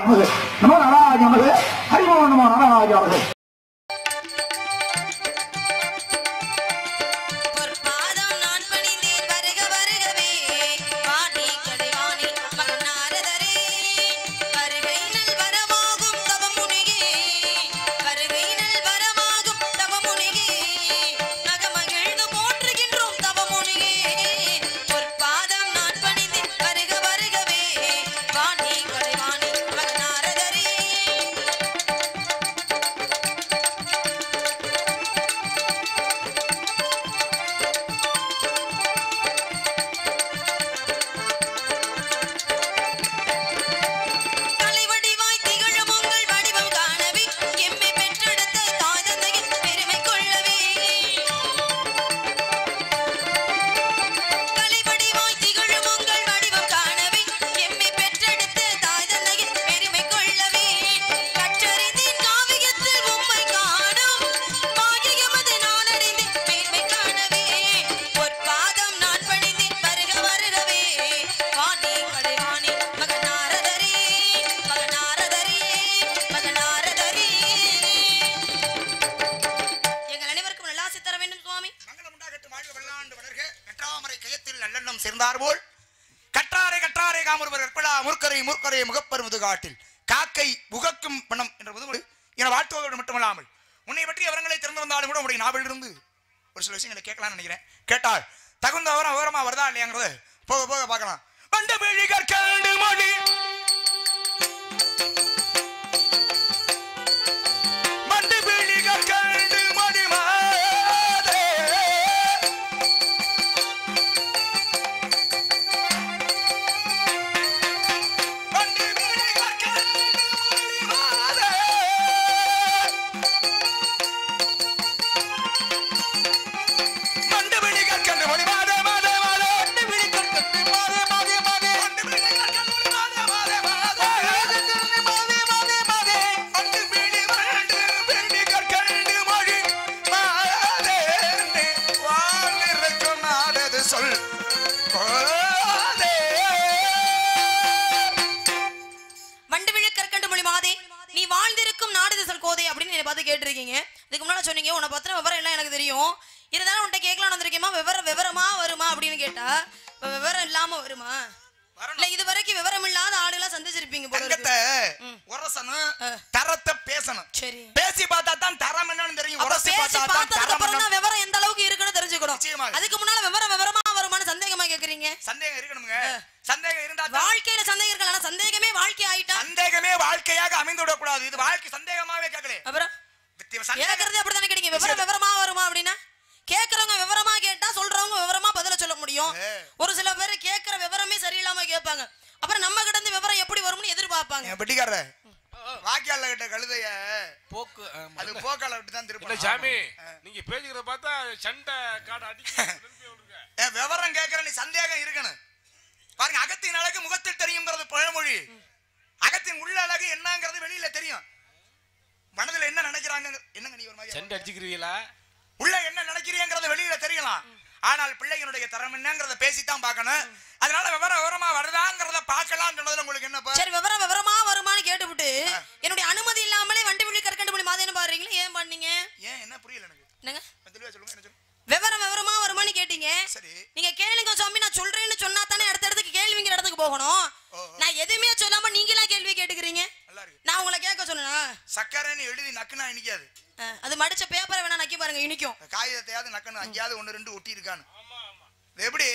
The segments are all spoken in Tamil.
நமது நமோ நாராஜ நமது ஹரிமோ நமோ நாராஜ நமது பொற்பாதம் நான் பணிந்தேன் வருக வருகவே வாணி கடைவாணி மகன் நாரதரே வருகை நல் வரமாகும் தவமுனிகே வருகை நல் வரமாகும் தவமுனிகே நகமகிழ்ந்து போற்றுகின்றோம் தவமுனிகே பொற்பாதம் நான் பணிந்தேன் வருக வருகவே வாணி கடைவாணி மகன் நாரதரே தலைவடிவாய் திகழும் உங்கள் வடிவம் காணவே எம்மை பெற்றெடுத்த தாய் தந்தையின் பெருமை கொள்ளவே தலைவடிவாய் திகழும் உங்கள் வடிவம் காணவே எம்மை பெற்றெடுத்த தாய் தந்தையின் பெருமை கொள்ளவே கற்றறிந்தேன் காவியத்தில் உம்மை காணும் பாகியமது நான் அறிந்தேன் மேன்மை காணவே பொற்பாதம் நான் பணிந்தேன் வருக வருகவே வாணி கலைவாணி மகனாரதரே மகனாரதரே மகனாரதரே எங்கள் அனைவருக்கும் நல்லாசி தர வேண்டும் சுவாமி மங்களம் உண்டாகட்டும் வாழ்க வெள்ளாண்டு வளர்க கற்றாமரை கயத்தில் நல்லெண்ணம் சேர்ந்தார் போல் கற்றாரை கற்றாரை காமருவர் கற்பலா முற்கரை முற்கரை முகப்பர் முதுகாட்டில் காக்கை உகக்கும் பணம் என்ற முதுமொழி என வாழ்த்துவதோடு மட்டுமல்லாமல் உன்னை பற்றிய விவரங்களை திறந்து வந்தாலும் கூட உடைய நாவலிருந்து ஒரு சில விஷயங்களை கேட்கலாம்னு நினைக்கிறேன் கேட்டால் தகுந்த விவரம் விவரமா வருதா இல்லையாங்கிறத போக போக பார்க்கலாம் வண்டு விழிகர் கண்டு மொழி வண்டு விழிகர் கண்டு மொழி மாதே வண்டு விழிகர் கண்டு மொழி மாதே மண்டு விழி கற்கண்டு மொழி மாதே மாதே மாதே மண்டு விழி கற்கண்டு மாதே மாதே மாதே மண்டு விழி கற்கண்டு மொழி மாதே மாதே மாதே மாதே மாதே மாதே மண்டு விழி மண்டு விழி கற்கண்டு மொழி மாதே வாழ்ந்திருக்கும் நாடது சொல் கோதே வண்டு விழு கற்கண்டு மொழி மாதே நீ வாழ்ந்திருக்கும் நாடு திசல் கோதை அப்படின்னு என்னை பார்த்து கேட்டிருக்கீங்க இதுக்கு முன்னாடி சொன்னீங்க உன்னை பத்தின விவரம் எல்லாம் எனக்கு தெரியும் இருந்தாலும் உன்கிட்ட கேட்கலாம் வந்திருக்கேமா விவரம் விவரமா வருமா அப்படின்னு கேட்டா இப்ப விவரம் இல்லாம வருமா வரணும். இல்ல இது வரைக்கும் விவரம் இல்லாத ஆளுலாம் சந்திச்சிருப்பீங்க போல இருக்கு. தங்கத்தை ம். உரசணும் ஆ. தரத்தை பேசணும் சரி பேசி பார்த்தா தான் தரம் என்னன்னு தெரியும் அப்ப உரசி பேசி பார்த்தா தான் பார்த்ததுக்கு தரம் அப்புறம் என்னன்னு தான் விவரம் எந்த அளவுக்கு இருக்குன்னு தெரிஞ்சுக்கணும் நிச்சயமாக. அதுக்கு முன்னால விவரம் விவரமா வருமான்னு சந்தேகமா கேக்குறீங்க சந்தேகம் இருக்கணுங்க சந்தேகம் இருந்தா தான் வாழ்க்கையில சந்தேகம் இருக்கலாம் ஆனா சந்தேகமே வாழ்க்கை ஆயிட்டா சந்தேகமே வாழ்க்கையாக அமைந்து விடக்கூடாது இது வாழ்க்கை சந்தேகமாவே கேட்கல அப்புறம் சந்தேகம் கேக்குறதே அப்படித்தானே கேட்டீங்க விவரம் விவரமா வருமா அப்படின்னா கேக்குறவங்க விவரமா கேட்டா சொல்றவங்க விவரமா பதில சொல்ல முடியும் ஏ. ஒரு சில பேர் கேக்குற விவரமே சரியில்லாம கேட்பாங்க அப்புறம் நம்ம கிட்ட இருந்து விவரம் எப்படி வரும்னு எதிர்பார்ப்பாங்க என் பெட்டிக்காரர வாக்கியால கிட்ட கழுதைய போக்கு ஆமா. அது போக்கால விட்டு தான் இல்ல திருப்பி சாமி நீங்க பேசிக்கிறத பார்த்தா சண்டை காட அடிக்க என் விவரம் கேட்கற நீ சந்தேகம் இருக்கணும் பாருங்க அகத்தின் அழகு முகத்தில் தெரியுங்கிறது பழமொழி அகத்தின் உள்ள அழகு என்னங்கிறது வெளியில தெரியும் மனதுல என்ன நினைக்கிறாங்க என்னங்க நீ ஒரு மாதிரி சண்டை அடிச்சுக்கிறீங்களா உள்ள என்ன நினைக்கிறீங்கிறது வெளியில தெரியலாம் ஆனால் பிள்ளைகளுடைய தரம் என்னங்கிறத பேசித்தான் பார்க்கணும் அதனால விவரம் விவரமா வருதாங்கிறத பார்க்கலாம் சொன்னதுல உங்களுக்கு என்ன சரி விவரம் விவரமா வருமான்னு கேட்டுவிட்டு என்னுடைய அனுமதி இல்லாமலே வண்டி விழி கற்கண்டு மொழி மாதேன்னு பாடுறீங்களா ஏன் பண்ணீங்க ஏன் என்ன புரியல எனக்கு என்னங்க தெளிவா சொல்லுங்க என்ன சொல்லுங்க விவரம் விவரமா வருமான்னு கேட்டீங்க சரி நீங்க கேளுங்க சுவாமி நான் சொல்றேன்னு சொன்னா தானே அடுத்த இடத்துக்கு கேள்விங்கிற இடத்துக்கு போகணும் ஓ, ஓ. நான் எதுவுமே சொல்லாம நீங்களா கேள்வி கேட்டுக்கிறீங்க நல்லா இருக்கு நான் உங்களை கேட்க சொன்னா சக்கரைன்னு எழுதி நக்குனா இனிக்காது அது மடிச்ச பேப்பரை வேணா நக்கி பாருங்க இனிக்கும் காகிதத்தையாவது நக்கணும் அங்கேயாவது ஒன்று ரெண்டு ஒட்டி இருக்கான்னு இது எப்படி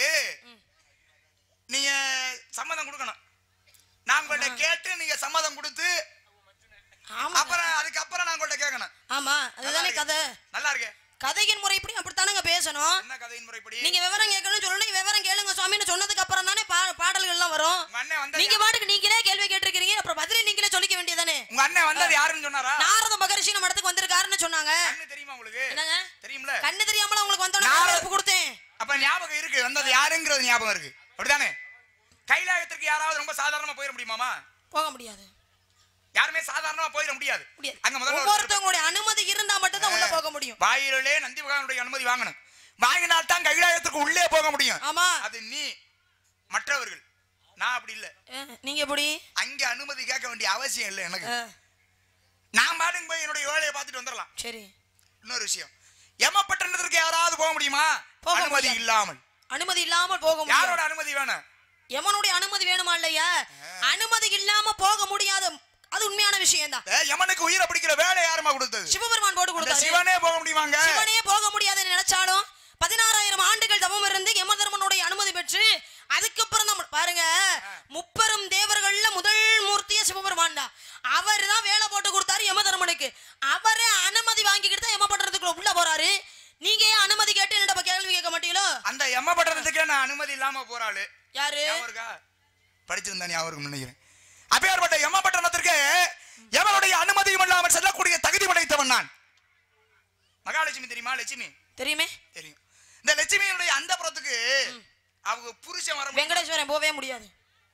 நீங்க சம்மதம் கொடுக்கணும் நான் உங்கள்ட்ட கேட்டு நீங்க சம்மதம் கொடுத்து ஆமா அப்புறம் அதுக்கப்புறம் நான் உங்கள்ட்ட கேட்கணும் ஆமா அதுதானே கதை நல்லா இருக்கே கதையின் முறைப்படி அப்படித்தானங்க பேசணும் என்ன கதையின் முறைப்படி நீங்க விவரம் கேட்கணும்னு சொல்லணும் நீங்க விவரம் கேளுங்க சுவாமின்னு சொன்னதுக்கு அப்புறம் தானே பா- பாடல்கள் எல்லாம் வரும் உங்க அண்ணன் வந்தது நீங்க பாட்டுக்கு நீங்களே கேள்வி கேட்டிருக்கீங்க அப்புறம் பதிலே நீங்களே சொல்லிக்க வேண்டியதானே உங்க அண்ணன் வந்தது யாருன்னு சொன்னாரா நாரத மகரிஷி நம்ம இடத்துக்கு வந்திருக்காருன்னு சொன்னாங்க கண்ணு தெரியுமா உங்களுக்கு என்னங்க தெரியும்ல கண்ணு தெரியாமல உங்களுக்கு வந்தோட நாரத- நான் கொடுத்தேன் அப்ப ஞாபகம் இருக்கு வந்தது யாருங்கிறது ஞாபகம் இருக்கு அப்படிதானே கைலாயத்திற்கு யாராவது ரொம்ப சாதாரணமா போயிட முடியுமாமா போக முடியாது யாருமே சாதாரணமா போயிட முடியாது முடியாது அங்க முதல்ல ஒரு ஒவ்வொருத்தவங்களுடைய அனுமதி இருந்தா மட்டும் தான் உள்ள போக முடியும் வாயிலே நந்தி பகவானுடைய அனுமதி வாங்கணும் வாங்கினால் தான் கைலாயத்திற்கு உள்ளே போக முடியும் ஆமா அது நீ மற்றவர்கள் நான் அப்படி இல்ல அஹ், நீங்க எப்படி அங்க அனுமதி கேட்க வேண்டிய அவசியம் இல்லை எனக்கு அஹ், நான் பாட்டுக்கு போய் என்னுடைய வேலையை பார்த்துட்டு வந்துடலாம் சரி இன்னொரு விஷயம் எமப்பட்டணத்திற்கு யாராவது போக முடியுமா போக அனுமதி முடியாது. இல்லாமல் அனுமதி இல்லாமல் போக முடியாது யாரோட அனுமதி வேணும் எமனுடைய அனுமதி வேணுமா இல்லையா அனுமதி இல்லாம போக முடியாது அது உண்மையான விஷயம் தான் ஏ, யமனுக்கு உயிரை பிடிக்கிற வேலை யாருமா கொடுத்தது சிவபெருமான் போட்டு அந்த கொடுத்தாரு சிவனே போக முடியுமாங்க சிவனே போக முடியாதுன்னு நினைச்சாலும் பதினாறாயிரம் ஆண்டுகள் தவம் இருந்து யமதர்மனுடைய அனுமதி பெற்று அதுக்கப்புறம் நம்ம பாருங்க முப்பெரும் தேவர்கள்ல முதல் மூர்த்தியே சிவபெருமான் தான் அவர் தான் வேலை போட்டு கொடுத்தாரு யமதர்மனுக்கு அவரே அனுமதி வாங்கிக்கிட்டு தான் யமபட்டணத்துக்குள்ள உள்ள போறாரு நீங்க ஏன் அனுமதி கேட்டு என்னிட்ட கேள்வி கேட்க மாட்டீங்களோ அந்த எம்மப்பட்டணத்துக்கே நான் அனுமதி இல்லாம போறாளு யாரு ஞாபகம் இருக்கா படிச்சிருந்தா ஞாபகம் இருக்கும்னு நினைக்கிறேன் அப்பேற்பட்ட எம்மப்பட்டணத்திற்கு எவனுடைய அனுமதியும் இல்லாமல் செல்லக்கூடிய தகுதி படைத்தவன் நான் மகாலட்சுமி தெரியுமா லட்சுமி தெரியுமே தெரியும் இந்த லட்சுமியினுடைய அந்த புறத்துக்கு அவங்க புருஷன் வர முடியுமா? வெங்கடேஸ்வரன் போவே முடியாது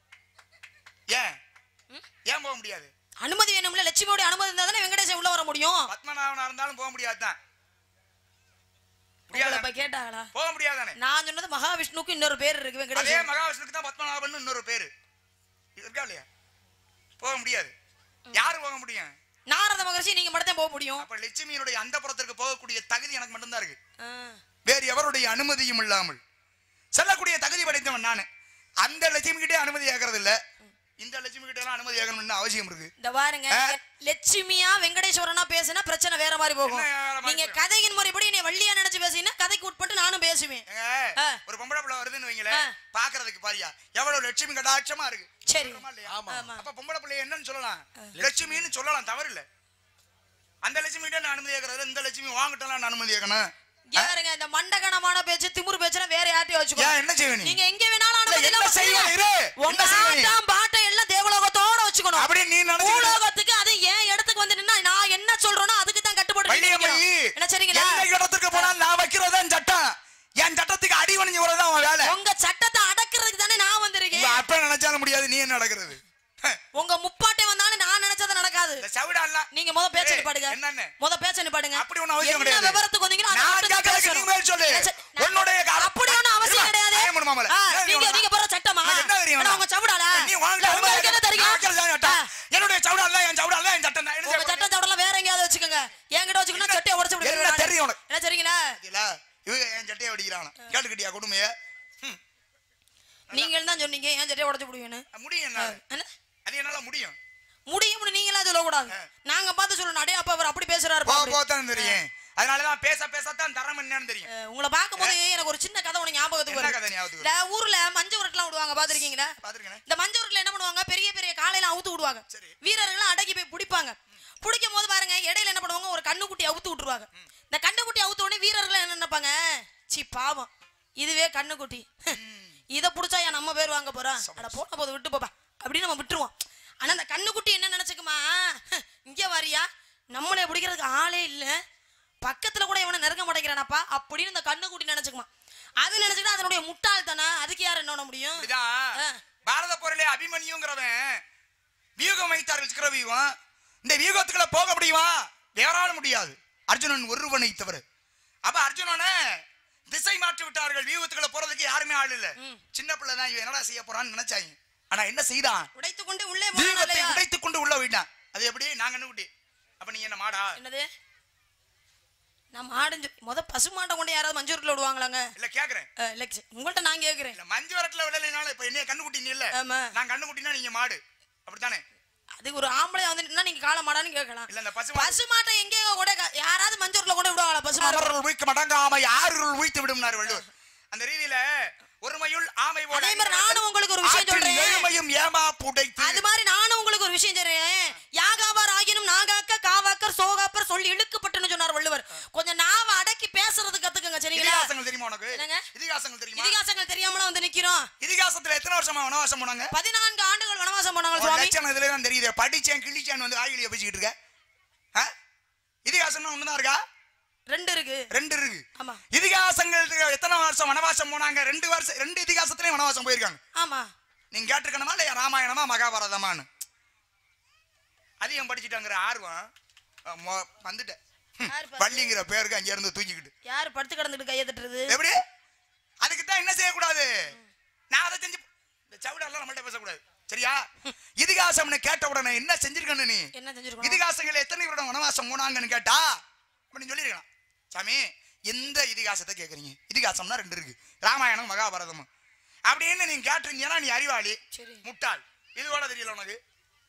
ஏன் ஏன் போக முடியாது அனுமதி வேணும்ல லட்சுமியோட அனுமதி இருந்தா தானே வெங்கடேசன் உள்ள வர முடியும் பத்மநாபனா இருந்தாலும் போக முடியாதுதான் உங்களை முடியாதானே? இப்ப கேட்டாங்களா போக முடியாதானே நான் சொன்னது மகாவிஷ்ணுக்கு இன்னொரு பேர் இருக்கு அதே வெங்கடேசன் மகாவிஷ்ணுக்கு தான் பத்மநாபன் இன்னொரு பேரு இது இருக்கா இல்லையா போக முடியாது யாரு போக முடியும் நாரத மகர்ஷி நீங்க மட்டும் தான் போக முடியும் அப்ப லட்சுமியினுடைய அந்த புறத்திற்கு போகக்கூடிய தகுதி எனக்கு மட்டும்தான் இருக்கு ஆ. வேறு எவருடைய அனுமதியும் இல்லாமல் செல்லக்கூடிய தகுதி படைத்தவன் நானு அந்த லட்சுமி கிட்டே அனுமதி கேட்கறது இல்ல இந்த லட்சுமி கிட்ட எல்லாம் அனுமதி கேட்கணும்னு அவசியம் இருக்கு இந்த பாருங்க ஆ. நீங்க லட்சுமியா வெங்கடேஸ்வரனா பேசுனா பிரச்சனை வேற மாதிரி போகும் என்ன வேற மாதிரி நீங்க போகும்? கதையின் முறைப்படி நீ வள்ளியா நினைச்சு பேசினா கதைக்கு உட்பட்டு நானும் பேசுவேன் ஏங்க, ஆ. ஒரு பொம்பளை பிள்ளை வருதுன்னு வைங்களேன் ஆ. பாக்குறதுக்கு பாரியா எவ்வளவு லட்சுமி கடாட்சமா இருக்கு சரி சொல்றோமா இல்லையா? ஆமா. அப்ப பொம்பளை பிள்ளை என்னன்னு சொல்லலாம் லட்சுமின்னு சொல்லலாம் தவறு இல்ல அந்த லட்சுமி கிட்ட நான் அனுமதி கேட்கறது இந்த லட்சுமி வாங்கிட்டலாம் நான் அனுமதி கேட்கணும் இங்க பாருங்க இந்த மண்டகனமான பேச்சு திமிரு பேச்சுனா வேற யார்ட்டையும் வச்சுக்கோ ஏன் என்ன செய்வ நீ நீங்க எங்க வேணாலும் அனுமதி இல்ல, என்ன இல்லாம செய்வ செய்யலாம். இரு. உங்க என்ன செய்வ நீ? ஆட்டம் பாட்டம் எல்லாம் தேவலோகத்தோட வச்சுக்கணும் அப்படி நீ நினைச்சு பூலோகத்துக்கு அது ஏன் இடத்துக்கு வந்து நின்னா நான் என்ன சொல்றேனோ அதுக்கு தான் கட்டுப்பட்டு வள்ளியம்மை நிக்கணும். என்ன சரிங்களா எந்த இடத்துக்கு போனாலும் நான் வைக்கிறதான் சட்டம் என் சட்டத்துக்கு அடி வணிஞ்சு வரதான் அவன் வேலை உங்க சட்டத்தை அடக்குறதுக்கு தானே நான் உங்க வந்திருக்கேன் அப்ப நினைச்சாலும் முடியாது நீ என்ன நடக்கிறது ஹ, உங்க முப்பாட்டை வந்தாலும் நான் நினைச்சது நடக்காது இந்த சவிடாலாம் நீங்க முத பேச்ச ஏய், நிப்பாடுங்க என்னன்னு? முத பேச்ச நிப்பாடுங்க அப்படி ஒண்ணும் அவசியம் என்ன கிடையாது. விவரத்துக்கு வந்தீங்களோ அதை நான் மட்டும் தான் கேட்கறதுக்கு பேசணும். நீ மேல் சொல்லு. என்ன சரி, நான்- உன்னுடைய கால- அப்படி ஒண்ணும் அவசியம் இருமா, கிடையாது வாயை மூடு மாமலை. ஆ, ஏன் நீ நீங்க உனக்கு- நீங்க போற சட்டமா உனக்கு என்ன தெரியும் ஆனா உங்க சவுடால நீ வாங்கிட்ட இல்ல, உங்களுக்கு என்ன தெரியும் நான் வைக்கிறது தான் சட்டம். ஆ, என்னுடைய சவுடால் தான் என் சவுடால் தான் என் சட்டம் தான். என்ன உங்க செய்ய சட்டம் சவுடெல்லாம் வேற எங்கேயாவது வச்சுக்கோங்க என்கிட்ட வச்சுக்கணும் என்ன- சட்டையை உடச்சு என்ன தெரியும் உனக்கு? என்ன சரிங்களா பாத்தீங்களா? இவங்க என் சட்டையை வெடிக்கிறான் கேட்டுக்கிட்டியா கொடுமைய நீங்கள் தான் சொன்னீங்க ஏன் சட்டையை உடச்சு விடுவேன்னு முடியும் என்ன என்ன அது என்னால முடியும் முடியும்னு நீங்களா சொல்லக்கூடாது நாங்க பார்த்து சொல்லணும் அடே அப்பா அவர் அப்படி பேசுறாரு போ அப்படி. போத்தான் தெரியும் அதனாலதான் பேச பேசத்தான் தரம் என்னன்னு தெரியும் அஹ், உங்களை பார்க்கும்போது எனக்கு ஒரு சின்ன கதை ஒண்ணு ஞாபகத்துக்கு என்ன வருது கதை ஞாபகத்துக்கு இந்த ஊர்ல மஞ்ச உருட்டுலாம் விடுவாங்க பாத்திருக்கீங்களா பாத்துருக்கேன் இந்த மஞ்ச உருட்டுல என்ன பண்ணுவாங்க பெரிய பெரிய காலையில அவுத்து விடுவாங்க சரி. வீரர்கள் அடக்கி போய் பிடிப்பாங்க பிடிக்கும் போது பாருங்க இடையில என்ன பண்ணுவாங்க ஒரு கண்ணுக்குட்டி அவுத்து விட்டுருவாங்க இந்த கண்ணுக்குட்டி அவுத்த உடனே வீரர்கள் என்ன நினைப்பாங்க சி பாவம் இதுவே கண்ணுக்குட்டி இதை பிடிச்சா ஏன் நம்ம பேர் வாங்க போறோம் அட போன போது விட்டு போப்பா அப்படின்னு நம்ம விட்டுருவோம் ஆனா அந்த கண்ணுக்குட்டி என்ன நினைச்சுக்குமா இங்க வாரியா நம்மளை பிடிக்கிறதுக்கு ஆளே இல்ல பக்கத்துல கூட இவனை நெருங்க மாட்டேங்கிறானப்பா அப்படின்னு இந்த கண்ணுக்குட்டி நினைச்சுக்குமா அது நினைச்சுக்கிட்டு அதனுடைய முட்டாள்தானா அதுக்கு யார் என்ன பண்ண முடியும் அப்படிதான் ஆ. பாரத போரிலே அபிமன்யுங்கிறவன் வியூகம் வைத்தார்கள் சிக்கிற வியூகம் இந்த வியூகத்துக்குள்ள போக முடியுமா வேறால முடியாது அர்ஜுனன் ஒருவனை தவிர அப்ப அர்ஜுனனை திசை மாற்றி விட்டார்கள் வியூகத்துக்குள்ள போறதுக்கு யாருமே ஆள் இல்ல சின்ன பிள்ளை தான் இவன் என்னடா செய்ய போறான்னு நினைச்சாங்க ஆனா என்ன செய்தான் உடைத்து கொண்டு உள்ளே போனான் வியூகத்தை இல்லையா? உடைத்துக் கொண்டு உள்ள போயிட்டான் அது எப்படி நான் கண்ணுக்குட்டி அப்ப நீங்க என்ன மாடா என்னது நான் மாடு முத பசு மாட்டை கொண்டு யாராவது மஞ்சூரில் விடுவாங்களாங்க இல்ல கேக்குறேன் அஹ், இல்ல சரி, உங்கள்ட்ட நான் கேக்குறேன் இல்ல மஞ்சு வரட்டுல விடலைனால இப்ப என்ன கண்ணுக்குட்டி நீ இல்ல ஆமா. நான் கண்ணுக்குட்டினா நீங்க மாடு அப்படித்தானே அது ஒரு ஆம்பளை வந்து நின்னா நீங்க கால மாடான்னு கேட்கலாம் இல்ல இந்த பசு பசு மாட்டை எங்கேயோ கூட க- யாராவது மஞ்சூர்ல கூட விடுவாங்களா பசு மாட்டை அவர்கள் உயிக்க மடங்காம யாருள் உயித்து விடும்னார் வள்ளுவர் அந்த ரீதியில ஒருமையுள் ஆமை போல அதே மாதிரி நானும் உங்களுக்கு ஒரு விஷயம் ஆற்றின் சொல்றேன். ஏழ்மையும் ஏமா புடைத்து அது மாதிரி நானும் உங்களுக்கு ஒரு விஷயம் சொல்றேன் யாகாவார் ஆகினும் நாகாக்க காவாக்கர் சோகாப்பர் சொல்லி இழுக்கப்பட்டுன்னு சொன்னார் வள்ளுவர் கொஞ்சம் நாவ அடக்கி பேசுறது கத்துக்கங்க சரிங்களா இதிகாசங்கள் தெரியுமா உனக்கு என்னங்க? இதிகாசங்கள் தெரியுமா இதிகாசங்கள் தெரியாமலாம் வந்து நிக்கிறோம் இதிகாசத்துல எத்தனை வருஷமா வனவாசம் போனாங்க பதினான்கு ஆண்டுகள் வனவாசம் போனாங்க ஒரு சுவாமி லட்சம் இதுல தான் தெரியுது படிச்சேன் கிழிச்சேன் வந்து ஆயிலிய பேசிக்கிட்டு இருக்க ஆ? இதிகாசம்னா ஒண்ணுதான் இருக்கா ரெண்டு இருக்கு ரெண்டு இருக்கு ஆமா இதிகாசங்கள் எத்தனை வருஷம் வனவாசம் போனாங்க ரெண்டு வருஷம் ரெண்டு இதிகாசத்துலயும் வனவாசம் போயிருக்காங்க ஆமா நீங்க கேட்டிருக்கணுமா இல்லையா ராமாயணமா மகாபாரதமான்னு அதிகம் படிச்சுட்டாங்கிற ஆர்வம் அஹ், மொ- வந்துட்டேன் ஹம், யாரு பாத்து? பள்ளிங்கிற பேருக்கு அங்க இருந்து தூக்கிக்கிட்டு யார் படுத்து கிடந்துட்டு கையை தட்டுறது எப்படி அதுக்கு தான் என்ன செய்யக்கூடாது நான் அதை செஞ்சு இந்த சவுடெல்லாம் நம்மள்ட்ட பேசக்கூடாது சரியா இதிகாசம்னு கேட்ட உடனே என்ன செஞ்சிருக்கணும் நீ என்ன செஞ்சிருக்கணும் இதிகாசங்கள் எத்தனை வருடம் வனவாசம் போனாங்கன்னு கேட்டா அப்படின்னு சொல்லிருக்கலாம் சாமி எந்த இதிகாசத்தை கேக்குறீங்க இதிகாசம்னா ரெண்டு இருக்கு ராமாயணம் மகாபாரதம் அப்படின்னு நீங்க கேட்டிருந்தீங்கன்னா நீ அறிவாளி சரி. முட்டாள் இது கூட தெரியல உனக்கு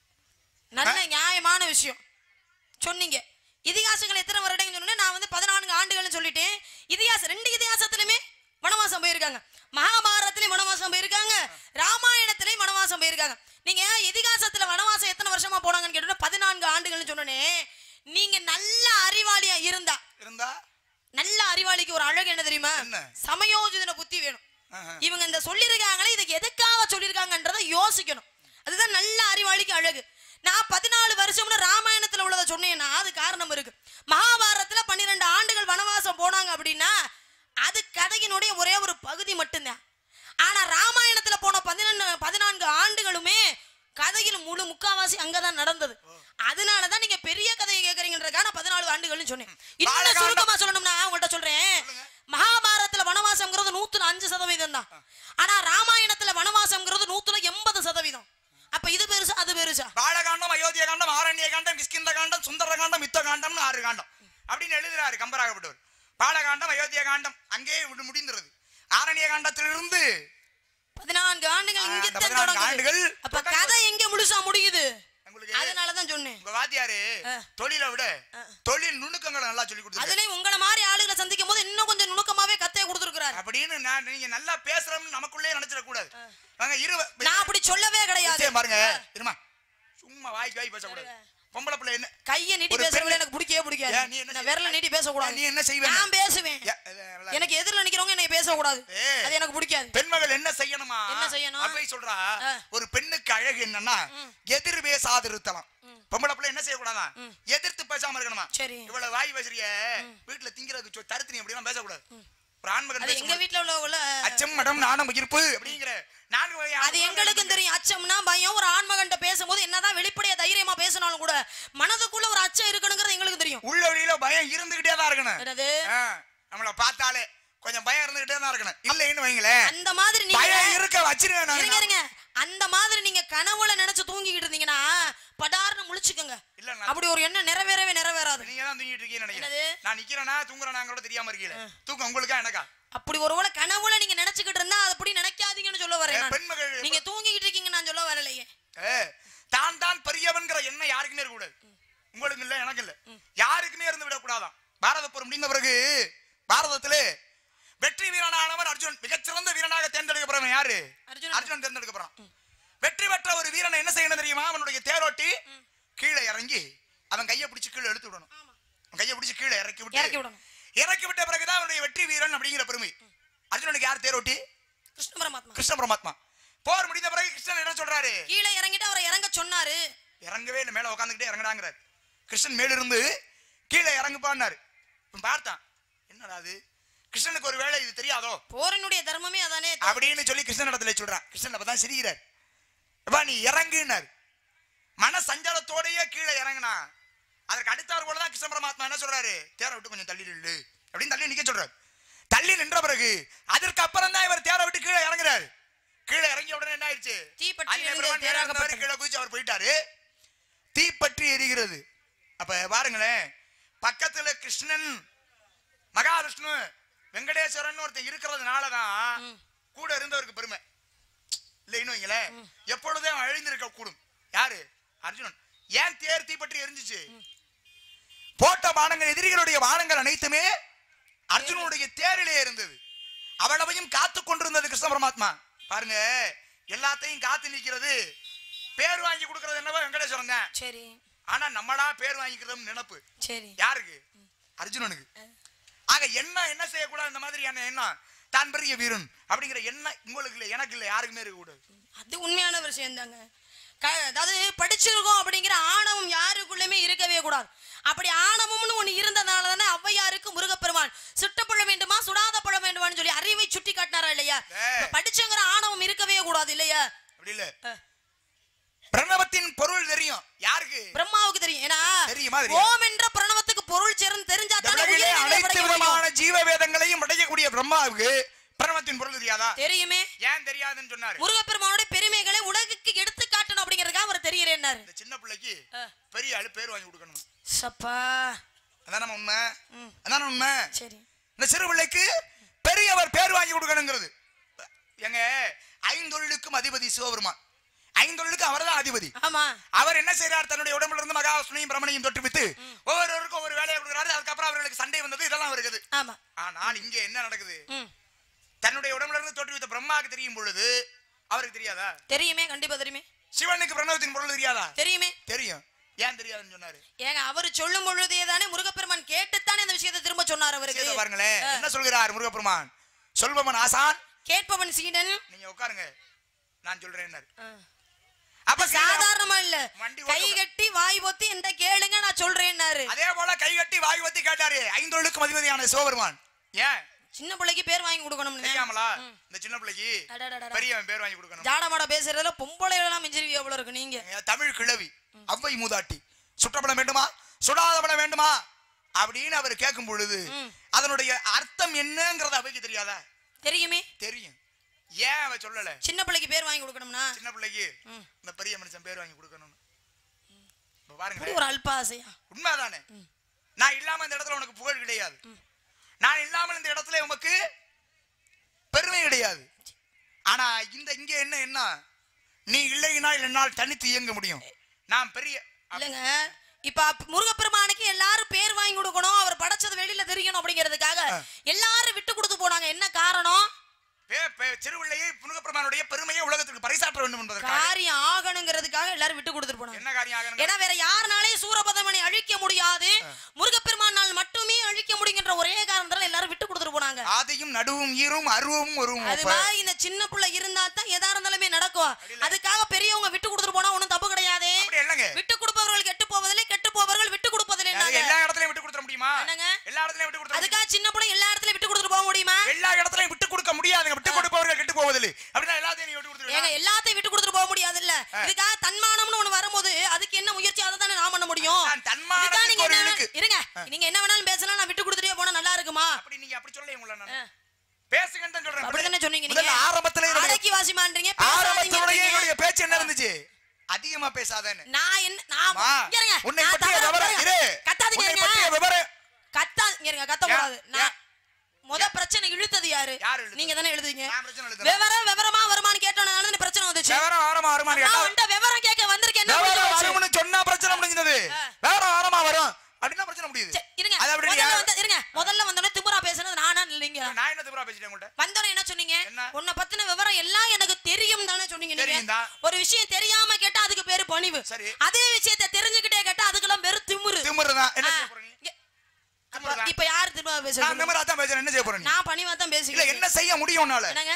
நல்ல நியாயமான விஷயம் சொன்னீங்க இதிகாசங்கள் எத்தனை வருடங்கள் சொன்னேன் நான் வந்து பதினான்கு ஆண்டுகள்னு சொல்லிட்டேன் இதிகாசம் ரெண்டு இதிகாசத்திலுமே வனவாசம் போயிருக்காங்க மகாபாரதத்திலையும் வனவாசம் போயிருக்காங்க ராமாயணத்திலையும் வனவாசம் போயிருக்காங்க நீங்க இதிகாசத்துல வனவாசம் எத்தனை வருஷமா போனாங்கன்னு கேட்டோம்னா பதினான்கு ஆண்டுகள்னு சொன்னோன்னே நீங்க நல்ல அறிவாளியா இருந்தா இருந்தா நல்ல அறிவாளிக்கு ஒரு அழகு என்ன தெரியுமா என்ன? சமயோஜித புத்தி வேணும் ஆஹா. இவங்க இந்த சொல்லியிருக்காங்களே இதுக்கு எதுக்காக சொல்லியிருக்காங்கன்றதை யோசிக்கணும் அதுதான் நல்ல அறிவாளிக்கு அழகு நான் பதினாலு வருஷம்னு ராமாயணத்துல உள்ளதை சொன்னேன்னா அது காரணம் இருக்கு மகாபாரதத்துல பன்னிரெண்டு ஆண்டுகள் வனவாசம் போனாங்க அப்படின்னா அது கதையினுடைய ஒரே ஒரு பகுதி மட்டும்தான் ஆனா ராமாயணத்துல போன பதினொன்று பதினான்கு ஆண்டுகளுமே கதையில் முழு முக்காவாசி அங்கதான் நடந்தது அதனாலதான் நீங்க பெரிய கதையை கேக்குறீங்கன்றதுக்காக நான் பதினாலு ஆண்டுகள்னு சொன்னேன் இன்னும் பாலகாண்டம். சுருக்கமா சொல்லணும்னா உங்கள்கிட்ட சொல்றேன் மகாபாரதத்துல வனவாசம்ங்கிறது நூத்துல அஞ்சு சதவீதம் தான் ஆனா ராமாயணத்துல வனவாசம்ங்கிறது நூத்துல எண்பது சதவீதம் அப்ப இது பெருசா அது பெருசா பாலகாண்டம் அயோத்திய காண்டம் ஆரண்ய காண்டம் கிஷ்கிந்த காண்டம் சுந்தர காண்டம் யுத்த காண்டம்னு ஆறு காண்டம் அப்படின்னு எழுதுறாரு கம்பராகப்பட்டவர் பாலகாண்டம் அயோத்திய காண்டம் அங்கேயே விடு- முடிந்துறது ஆரண்ய காண்டத்திலிருந்து பதினான்கு ஆண்டுகள் ஆ, இங்க அந்த தான் 14 ஆண்டுகள் தொடங்குது அப்ப தொடர்ந்து- கதை எங்க முழுசா முடியுது உங்களுக்கு அதனாலதான் சொன்னேன் உங்க வாத்தியாரு ஆ. தொழிலை விட தொழில் நுணுக்கங்களை நல்லா சொல்லி கொடுத்துருக்காரு அதுலயும் உங்களை மாதிரி ஆளுகளை சந்திக்கும் போது இன்னும் கொஞ்சம் நுணுக்கமாவே கத்தைய கொடுத்துருக்காரு அப்படின்னு நான் நீங்க நல்லா பேசுறோம்னு நமக்குள்ளே நினைச்சிட கூடாது நாங்க இரு நான் அப்படி சொல்லவே கிடையாது விஷயம் பாருங்க இருமா சும்மா வாய்க்கு வாய் பேசக்கூடாது பொம்பளை பிள்ளை என்ன கைய நீட்டி ஒரு பேசுறவங்க பெண்ணு- எனக்கு பிடிக்கவே பிடிக்காது ஏன், நீ என்ன நான் செய்வ? விரல நீட்டி பேசக்கூடாது நீ என்ன செய்வ? நான் பேசுவேன் ஏ, இது நல்லா- எனக்கு எதிரில் நிக்கிறவங்க என்னை பேசக்கூடாது ஏய். அது எனக்கு பிடிக்காது பெண்மகள் என்ன செய்யணுமா என்ன செய்யணும்? அவை சொல்றா ஆ. ஒரு பெண்ணுக்கு அழகு என்னன்னா எதிர் பேசாதிருத்தலாம் பொம்பளை பிள்ளை என்ன செய்யக்கூடாதா எதிர்த்து பேசாம இருக்கணுமா சரி. இவ்வளவு வாய் பேசுறிய வீட்டுல திங்கிறதுக்கு சொ- தருத்து நீ அப்படிலாம் பேசக்கூடாது ஒரு ஆண்மகன் அது எங்க பேசும்போது, வீட்ல உள்ளவங்கள அச்சம் மடம் நாணம் இருப்பு அப்படிங்கிற நான்கு வகை அது எங்களுக்கும் தெரியும் அச்சம்னா பயம் ஒரு ஆண்மகன்ட்ட பேசும்போது என்னதான் வெளிப்படையா தைரியமா பேசினாலும் கூட மனதுக்குள்ள ஒரு அச்சம் இருக்கணுங்கிறது எங்களுக்கு தெரியும் உள்ள வெளியில பயம் இருந்துகிட்டே தான் இருக்கணும் என்னது ஆ, நம்மள பார்த்தாலே கொஞ்சம் பயம் இருந்துகிட்டே தான் இருக்கணும் இல்லைன்னு வைங்களேன் அந்த மாதிரி நீங்க பயம் இருக்க வச்சிருவேன் இருங்க நான். இருங்க அந்த மாதிரி நீங்க கனவுல நினைச்சு தூங்கிக்கிட்டு இருந்தீங்கன்னா படார்னு முழிச்சுக்கோங்க இல்ல நான் அப்படி ஒரு எண்ணம் நிறைவேறவே நிறைவேறாது நீங்க தான் தூங்கிட்டு இருக்கீங்கன்னு என்னது? நினைக்கிறேன் நான் நிக்கிறேனா தூங்குறேனாங்களோட தெரியாம இருக்கீங்க தூக்கம் உங்களுக்கா எனக்கா அப்படி ஒருவேளை கனவுல நீங்க நினைச்சுக்கிட்டு இருந்தா அது அப்படி நினைக்காதீங்கன்னு சொல்ல வரேன் ஏ, நான். பெண்மகள் நீங்க தூங்கிக்கிட்டு இருக்கீங்க நான் சொல்ல வரலையே ஏ, தான் தான் பெரியவன்கிற எண்ணம் யாருக்குமே இருக்க கூடாது உங்களுக்கு இல்ல எனக்கு இல்ல யாருக்குமே இருந்து விடக்கூடாதான் பாரத போர் முடிந்த பிறகு பாரதத்திலே வெற்றி வீரனானவர் அர்ஜுன் மிகச்சிறந்த வீரனாக தேர்ந்தெடுக்கப்படுறவன் யாரு அர்ஜுனன். அர்ஜுன் தேர்ந்தெடுக்கப்படுறான் வெற்றி பெற்ற ஒரு வீரனை என்ன செய்யணும் தெரியுமா அவனுடைய தேரோட்டி கீழே இறங்கி அவன் கையை பிடிச்சு கீழே எடுத்து விடணும் அவன் கையை பிடிச்சு கீழே இறக்கி விட்டு இறக்கி விடணும். இறக்கி விட்ட பிறகுதான் அவனுடைய வெற்றி வீரன் அப்படிங்கிற பெருமை அர்ஜுனனுக்கு யார் தேரோட்டி கிருஷ்ண பரமாத்மா கிருஷ்ண பரமாத்மா போர் முடிந்த பிறகு கிருஷ்ணன் என்ன சொல்றாரு கீழே இறங்கிட்டு அவரை இறங்க சொன்னாரு இறங்கவே இல்லை மேல உட்காந்துக்கிட்டே இறங்குறாங்கிறார் கிருஷ்ணன் மேலிருந்து கீழே இறங்குப்பான்னாரு இவன் பார்த்தான் என்னடா அது கிருஷ்ணனுக்கு ஒரு வேளை இது தெரியாதோ போரினுடைய தர்மமே அதானே அப்படின்னு சொல்லி கிருஷ்ணன் இடத்துல சொல்றான் கிருஷ்ணன் அப்பதான் சிரிக்கிறார் எப்பா நீ இறங்குனார் மன சஞ்சலத்தோடயே கீழே இறங்குனா அதற்கு அடுத்தார் போல தான் கிருஷ்ண பரமாத்மா என்ன சொல்றாரு தேரை விட்டு கொஞ்சம் தள்ளி நில்லு அப்படின்னு தள்ளி நிக்க சொல்றாரு தள்ளி நின்ற பிறகு அதற்கு அப்புறம் தான் இவர் தேரை விட்டு கீழே இறங்குறாரு கீழே இறங்கிய உடனே என்ன ஆயிடுச்சு தீப்பற்றி ஆஞ்சநேய எரிந்து பெருமான் நேரா தேராக இருந்தவர் பட்டது. கீழே குதிச்சு அவர் போயிட்டாரு தீப்பற்றி எரிகிறது அப்ப பாருங்களேன் பக்கத்துல கிருஷ்ணன் மகாவிஷ்ணு வெங்கடேஸ்வரன் ஒருத்தன் இருக்கிறதுனாலதான் கூட இருந்தவருக்கு பெருமை இல்லைன்னு வைங்களேன் எப்பொழுதும் அழிந்திருக்க கூடும் யாரு அர்ஜுனன் ஏன் தேர் தீப்பற்றி எரிஞ்சுச்சு போட்ட பானங்கள் எதிரிகளுடைய பானங்கள் அனைத்துமே அர்ஜுனனுடைய தேரிலே இருந்தது அவ்வளவையும் காத்து கொண்டிருந்தது கிருஷ்ண பரமாத்மா பாருங்க எல்லாத்தையும் காத்து நிக்கிறது பேர் வாங்கி கொடுக்கறது என்னவோ வெங்கடேஸ்வரன் தான் சரி ஆனா நம்மளா பேர் வாங்கிக்கிறதும் நினைப்பு சரி யாருக்கு அர்ஜுனனுக்கு ஆக என்ன என்ன செய்யக்கூடாது இந்த மாதிரியான எண்ணம் தான் பெரிய வீரன் அப்படிங்கிற எண்ணம் உங்களுக்கு இல்லை எனக்கு இல்லை யாருக்குமே இருக்கக்கூடாது அது உண்மையான விஷயம் தாங்க அதாவது படிச்சிருக்கோம் அப்படிங்கிற ஆணவம் யாருக்குள்ளயுமே இருக்கவே கூடாது அப்படி ஆணவம்னு ஒண்ணு இருந்ததுனால தானே ஔவையாருக்கு முருகப்பெருமான் சுட்ட பழம் வேண்டுமா சுடாத பழம் வேண்டுமான்னு சொல்லி அறிவை சுட்டி காட்டினாரா இல்லையா ஏய். இப்ப படிச்சவங்கிற ஆணவம் இருக்கவே கூடாது இல்லையா அப்படி இல்ல ஆ. பிரணவத்தின் பொருள் தெரியும் யாருக்கு பிரம்மாவுக்கு தெரியும் ஏன்னா தெரியுமா, தெரியாது? ஓம் என்ற பிரணவத்துக்கு பொருள் சேர்ந்து தெரிஞ்சா இந்த தானே உலகிலே உயிரினங்களை அனைத்து படைக்க விதமான முடியும். ஜீவ வேதங்களையும் அடையக்கூடிய பிரம்மாவுக்கு பிரணவத்தின் பொருள் தெரியாதா தெரியுமே ஏன் தெரியாதுன்னு சொன்னாரு முருகப்பெருமானுடைய பெருமைகளை உலகுக்கு எடுத்து காட்டணும் அப்படிங்கறதுக்காக அவர் தெரியறேன்னாரு இந்த சின்ன பிள்ளைக்கு ஆ. பெரிய ஆளு பேர் வாங்கி கொடுக்கணும் சப்பா அதான உண்மை ம். அதான உண்மை சரி இந்த சிறு பிள்ளைக்கு பெரியவர் பேர் வாங்கி கொடுக்கணுங்கிறது எங்க ஐந்தொழிலுக்கும் அதிபதி சிவபெருமான் ஐந்தொழிலுக்கு அவர்தான் அதிபதி ஆமா அவர் என்ன செய்றார் தன்னுடைய உடம்புல இருந்து மகாவிஷ்ணுவையும் பிரமணையும் தொட்டுவித்து ஒவ்வொருவருக்கும் ஒரு வேலையை கொடுக்குறாரு அதுக்கப்புறம் அவர்களுக்கு சண்டை வந்தது இதெல்லாம் இருக்குது ஆமா ஆனால் இங்க என்ன நடக்குது ம் தன்னுடைய உடம்புல இருந்து தோற்றுவித்த பிரம்மாவுக்கு தெரியும் பொழுது அவருக்கு தெரியாதா தெரியுமே கண்டிப்பா தெரியுமே சிவனுக்கு பிரணவத்தின் பொருள் தெரியாதா தெரியுமே தெரியும் ஏன் தெரியாதுன்னு சொன்னாரு ஏங்க அவர் சொல்லும் பொழுதே தானே முருகப்பெருமான் கேட்டுத்தானே இந்த விஷயத்தை திரும்ப சொன்னார் செய்த அவருக்கு பாருங்களேன் என்ன சொல்கிறார் முருகப்பெருமான் சொல்பவன் ஆசான் கேட்பவன் சீடன் நீங்க உட்காருங்க நான் சொல்றேன் ஆ. அப்ப சாதாரணமா இல்ல வண்டி கை ஓட்ட- கட்டி வாய் பொத்தி இந்த கேளுங்க நான் சொல்றேன்னாரு அதே போல கை கட்டி வாய் வத்தி கேட்டாரு ஐந்தொழிலுக்கும் அதிபதியான சிவபெருமான் ஏன் சின்ன பிள்ளைக்கு பேர் வாங்கி கொடுக்கணும்னு தெரியாமலா இந்த சின்ன பிள்ளைக்கு அடடடடா. பெரியவன் பேர் வாங்கி கொடுக்கணும் ஜாடமாட பேசுறதுல பொம்பளை எல்லாம் மிஞ்சிருவி எவ்வளவு இருக்கு நீங்க ஏன் தமிழ் கிழவி அவ்வை மூதாட்டி சுட்டப்படம் வேண்டுமா சுடாத படம் வேண்டுமா அப்படின்னு அவர் கேட்கும் பொழுது ம். அதனுடைய அர்த்தம் என்னங்கறது அவைக்கு தெரியாதா தெரியுமே தெரியும் ஏன் அவ சொல்லல சின்ன பிள்ளைக்கு பேர் வாங்கி கொடுக்கணும்னா சின்ன பிள்ளைக்கு ம். இந்த பெரிய மனுஷன் பேர் வாங்கி கொடுக்கணும்னு இப்ப இப்படி பாருங்க ஒரு அல்ப ஆசையா உண்மைதானே நான் இல்லாம இந்த இடத்துல உனக்கு புகழ் கிடையாது நான் இல்லாமல் இந்த இடத்துல உமக்கு பெருமை கிடையாது ஆனா இந்த இங்க என்ன என்ன நீ இல்லைனால் என்னால் தனித்து இயங்க முடியும் நான் பெரிய இல்லங்க இப்ப அப்ப முருகப்பெருமானுக்கு எல்லாரும் பேர் வாங்கி கொடுக்கணும் அவர் படைச்சது வெளியில தெரியணும் அப்படிங்கிறதுக்காக எல்லாரும் விட்டு கொடுத்து போனாங்க என்ன காரணம் பே- பே- சிறுவிள்ளையை புனுகப்பிரமானுடைய பெருமையை உலகத்துக்கு பறைசாற்ற வேண்டும் என்பதற்காக காரியம் ஆகணுங்கிறதுக்காக எல்லாரும் விட்டு கொடுத்துட்டு போனாங்க என்ன காரியம் ஆகணும் ஏன்னா வேற யாருனாலையும் சூரபதமனை அழிக்க முடியாது முருகப்பெருமானால் மட்டுமே அழிக்க முடியுங்கிற ஒரே காரணத்தால எல்லாரும் விட்டு கொடுத்துட்டு போனாங்க ஆதியும் நடுவும் ஈரும் அருவமும் வருவும் அது அப்ப. மாதிரி இந்த சின்ன புள்ள இருந்தா தான் எதா இருந்தாலுமே நடக்கும் அதுக்காக பெரியவங்க விட்டு கொடுத்துட்டு போனா ஒண்ணும் தப்பு கிடையாது அப்படி இல்லைங்க விட்டு கொடுப்பவர்கள் கெட்டு போவதில்லை கெட்டு போவர்கள் விட்டு கொடுப்பதில்லை அது என்னங்க? எல்லா இடத்துலயும் விட்டு கொடுத்துட முடியுமா என்னங்க? எல்லா இடத்துலயும் விட்டு கொடுத்துட அதுக்காக சின்ன புள்ள எல்லா இடத்துலயும் விட்டு கொடுத்துட்டு போக முடியுமா எல்லா இடத்துலயும் விட்டு கொடுக்க முடியாதுங்க விட்டு கொடுப்பவர்கள் கெட்டு போவதில்லை அப்படின்னா எல்லாத்தையும் நீ விட்டு ஏங்க கொடுத்துருவீங்க எல்லாத்தையும் விட்டு கொடுத்துட்டு போக முடியாது இல்ல இதுக்காக தன்மானம்னு ஒண்ணு வரும்போது அதுக்கு என்ன முயற்சி அதை தானே நான் பண்ண முடியும் நான் தன்மானத்துக்கு இதுக்காக நீங்க ஒரு என்ன இழுக்கு. இருங்க நீங்க என்ன வேணாலும் பேசலாம் நான் விட்டு கொடுத்துட்டே போனா நல்லா இருக்குமா அப்படி நீங்க அப்படி சொல்ல உங்களை ஆ. நான் பேசுங்கன்னு தான் சொல்றேன் அப்படிதானே சொன்னீங்க முதல்ல நீங்க ஆரம்பத்துல என்னுடைய- அடக்கி வாசிமான்றீங்க ஆரம்பத்தினுடைய பேசாதீங்க என்னுடைய பேச்சு என்ன இருந்துச்சு அதிகமா பேசாதேன்னு நான் என்ன நான் அம்மா, இங்க இருங்க. உன்னை நான் பற்றிய தவறா விவரம் இருங்க. இரு கத்தாதீங்க உன்னை இருங்க. பற்றிய விவரம் கத்தா இங்க இருங்க கத்த கூடாது ஏன்? நான் முத பிரச்சனை இழுத்தது யாரு யார் இழுத்தது? நீங்க தானே எழுதுங்க நான் பிரச்சனை எழுதுறேன். விவரம் விவரமா வருமான்னு கேட்டோம்னால தானே பிரச்சனை வந்துச்சு விவரம் ஆரமா வருமான்னு நான் கேட்டா உன்கிட்ட விவரம் கேட்க வந்திருக்கேன் என்ன விவரம் முடிஞ்சு போச்சு? வரும்னு சொன்னா பிரச்சனை முடிஞ்சது ஆ. விவரம் ஆரமா வரும் அப்படின்னா பிரச்சனை முடியுது சரி, இருங்க அது அப்படி முதல்ல யார்- வந்து இருங்க முதல்ல வந்தோடனே திமுறா பேசுனது நானா இல்லைங்க நான் என்ன தவிர பேசிட்டேன் உங்கள்ட்ட வந்தோடனே என்ன சொன்னீங்க என்ன? உன்னை பத்தின விவரம் எல்லாம் எனக்கு தெரியும் தானே சொன்னீங்க நீங்க தெரியும் தான். ஒரு விஷயம் தெரியாம கேட்டா அதுக்கு பேரு பணிவு சரி. அதே விஷயத்தை தெரிஞ்சுக்கிட்டே கேட்டா அதுக்கெல்லாம் வெறும் திமிரு திமிருதான் என்ன ஆ, செய்ய போற நீ இங்க- அப்ப திமிருதான். இப்ப யார் திரும்ப நான் பேசுறது திமிரா தான் பேசுறேன் என்ன செய்ய போற நீ நான் பணிவா தான் இல்ல பேசுகிறேன் என்ன செய்ய முடியும் உன்னால என்னங்க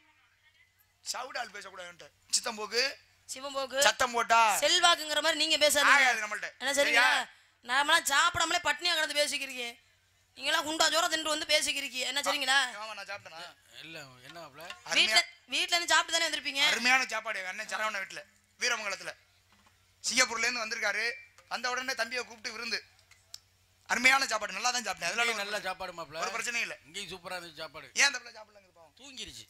சவுடால் பேசக்கூடாது சித்தம் போக்கு சிவம்போக்கு சத்தம் போட்டா செல்வாக்குங்கிற மாதிரி நீங்க பேசாதீங்க ஆகாது நம்மள்ட்ட என்ன சரியா சரியா? நாமெல்லாம் சாப்பிடாமலே பட்னியா கிடந்து பேசிக்கிறீங்க நீங்களாம் குண்டா ஜோரம் தின்று வந்து பேசிக்கிறீங்க என்ன சரிங்களா ஆமா நான் சாப்பிட்டேனா இல்ல என்ன மாப்ள வீட்ல வீட்ல இருந்து சாப்பிட்டு தானே வந்திருப்பீங்க அருமையான சாப்பாடு எங்க அண்ணன் சரவண வீட்டுல வீரமங்கலத்துல சிங்கப்பூர்ல இருந்து வந்திருக்காரு வந்த உடனே தம்பியை கூப்பிட்டு விருந்து அருமையான சாப்பாடு நல்லா தான் சாப்பிட்டேன் இங்கேயும் அதெல்லாம் நல்ல சாப்பாடு மாப்ள ஒரு பிரச்சனையும் இல்ல இங்கேயும் சூப்பரா இருந்துச்சு சாப்பாடு ஏன் அந்த பிள்ளை சாப்பிடலங்க பாவம் தூங்கிருச்சு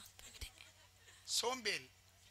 சோம்பேறி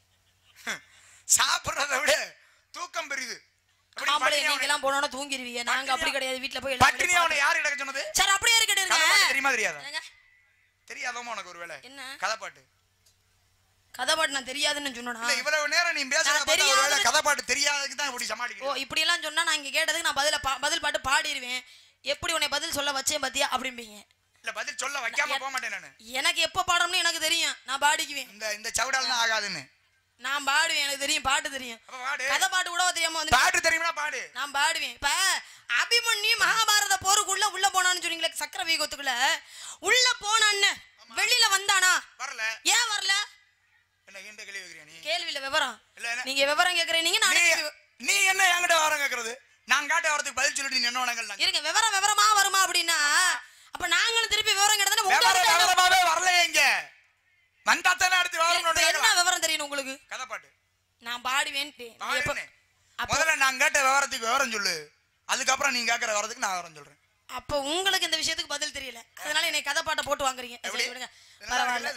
சாப்பிடுறத விட தூக்கம் பெரியுது அப்படி ஆம்பளை பட்டினி நீங்க அவனை- எல்லாம் போனோம்னா தூங்கிடுவீங்க நாங்க அப்படி கிடையாது வீட்ல போய் எல்லா பட்டினி வேலையும் அவனை யாரு கிடக்க சொன்னது பார்ப்போம். சரி அப்படியே இருக்கட்டும் கதை பாட்டு இருங்க தெரியுமா தெரியாதா என்னங்க? தெரியாதோமா உனக்கு ஒரு வேலை என்ன கதை பாட்டு கதை பாட்டு நான் தெரியாதுன்னு சொன்னா இல்ல இவ்வளவு நேரம் நீ பேசுறத நான் பார்த்தா ஒரு வேலை தெரியாத- கதை பாட்டு தெரியாததுக்கு தான் இப்படி ஓ சமாளிக்கிறேன் இப்படி எல்லாம் சொன்னா நான் இங்க கேட்டதுக்கு நான் பதில பா- பதில் பாட்டு பாடிடுவேன் எப்படி உன்னை பதில் சொல்ல வச்சேன் பாத்தியா அப்படிம்பீங்க இல்ல பதில் சொல்ல வைக்காம போக மாட்டேன் நானு எனக்கு எப்ப பாடணும்னு எனக்கு தெரியும் நான் பாடிக்குவேன் இந்த இந்த சவுடால் தான் ஆகாதுன்னு நான் பாடுவேன் எனக்கு தெரியும் பாட்டு தெரியும் அப்ப பாடு கதை பாட்டு கூட தெரியாம வந்து பாட்டு தெரியுமா பாடு நான் பாடுவேன் இப்ப அபிமன்யு மகாபாரத போருக்குள்ள உள்ள போனான்னு சொன்னீங்களே சக்கர வீகத்துக்குள்ள உள்ள போனான்னு வெளியில வந்தானா வரல ஏன் வரல என்ன என்கிட்ட கேள்வி வைக்கிறியா நீ கேள்வியில விவரம் இல்ல என்ன நீங்க விவரம் கேக்குறீங்க நான் நீ அதுக்கு வி- நீ என்ன என்கிட்ட வாரம் கேக்குறது நான் காட்ட வரதுக்கு பதில் சொல்லிட்டு நீ என்ன வேணாங்கள் இருங்க விவரம் விவரமா வருமா அப்படின்னா அப்ப நாங்களும் திருப்பி விவரம் கேட்டதானே உங்க விவரம் கிட்ட என்ன- விவரமாவே வரலையே இங்க வந்தாத்தானே அடுத்து இப்ப விவரம் என்ன கேட்கலாம் விவரம் தெரியணும் உங்களுக்கு கதை பாட்டு நான் பாடுவேன்ட்டு நீ எப்ப- பாடுன்னு. அப்ப முதல்ல நான் கேட்ட விவரத்துக்கு விவரம் சொல்லு அதுக்கப்புறம் நீ கேட்கற விவரத்துக்கு நான் விவரம் சொல்றேன் அப்ப உங்களுக்கு இந்த விஷயத்துக்கு பதில் தெரியல அதனால என்னை கதை பாட்டை போட்டு வாங்குறீங்க எப்படி? சரி விடுங்க இதெல்லாம் பரவாயில்ல நல்லது.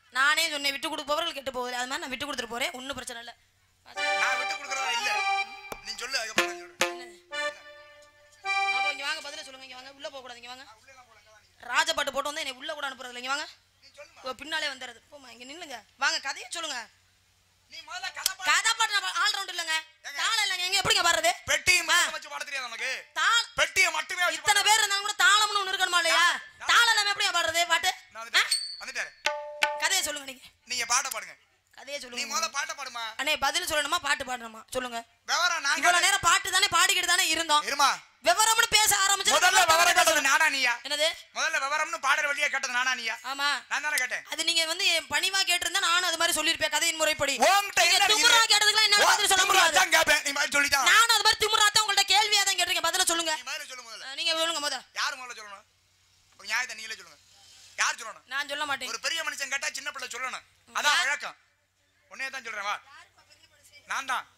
நானே சொன்னேன் விட்டு கொடுப்பவர்கள் கெட்டு போகுது அது மாதிரி நான் விட்டு கொடுத்துட்டு போறேன் ஒன்றும் பிரச்சனை இல்லை நான் விட்டு கொடுக்கறதா இல்ல நீ சொல்லு அதுக்கப்புறம் நான் சொல்றேன் அப்போ இங்க வாங்க பதில சொல்லுங்க இங்க வாங்க உள்ள போக கூடாது இங்க வாங்க ராஜபாட்டு போட்டு வந்து என்னை உள்ள கூட அனுப்புறது இங்க வாங்க ஓ, பின்னாலே வந்துடுறது போமா இங்க நில்லுங்க வாங்க கதையை சொல்லுங்க நீ முதல்ல கதை பாடு. கதை பாட்டு நம்ம ஆல் ரவுண்ட் இல்லைங்க தாளம் இல்லைங்க எங்க எப்படிங்க பாடுறது பெட்டியை மட்டும் வச்சு பாட தெரியாது நமக்கு தாள் பெட்டியை மட்டுமே வச்சு இத்தனை பேர் இருந்தாலும் கூட தாளம்னு ஒண்ணு இருக்கணுமா இல்லையா தாளம் இல்லாம எப்படிங்க பாடுறது பாட்டு நான் வந்துட்டேன் வந்துட்டேன் கதையை சொல்லுங்க நீங்க நீங்க பாட்ட பாடுங்க கதையை நீ சொல்லுங்க முதல்ல பாட்ட பாடுமா அண்ணே பதில் சொல்லணுமா பாட்டு பாடணுமா சொல்லுங்க விவரம் நான் இவ்வளவு நேரம் பாட்டு தானே பாடிக்கிட்டு தானே இருந்தோம் இருமா விவரம்னு பேச ஆரம்பிச்சு முதல்ல விவரம் கேட்டது நானா நீயா என்னது முதல்ல விவரம்னு பாடுற வழியா கேட்டது நானா நீயா ஆமா நான் தானே கேட்டேன் அது நீங்க வந்து பணிவா கேட்டிருந்தா நானும் அது மாதிரி சொல்லிருப்பேன் கதையின் முறைப்படி உன்கிட்ட நீங்க என்ன திமிரா கேட்டதுக்கெல்லாம் என்னால பதில் சொல்ல முடியாது தான் கேட்பேன் நீ மாதிரி சொல்லிட்டான் நானும் அது மாதிரி திமுறா தான் உங்கள்ட்ட கேள்வியா தான் கேட்டிருக்கேன் பதில சொல்லுங்க நீ மாதிரி சொல்லு முதல்ல அஹ் நீங்க சொல்லுங்க முத யார் முதல்ல சொல்லணும் ஒரு நியாயத்தை நீங்களே சொல்லுங்க யார் சொல்லணும் நான் சொல்ல மாட்டேன் ஒரு பெரிய மனுஷன் கேட்டா சின்ன பிள்ளை சொல்லணும் அதான் வழக்கம் உன்னையே தான் சொல்றேன் வா நான் தான்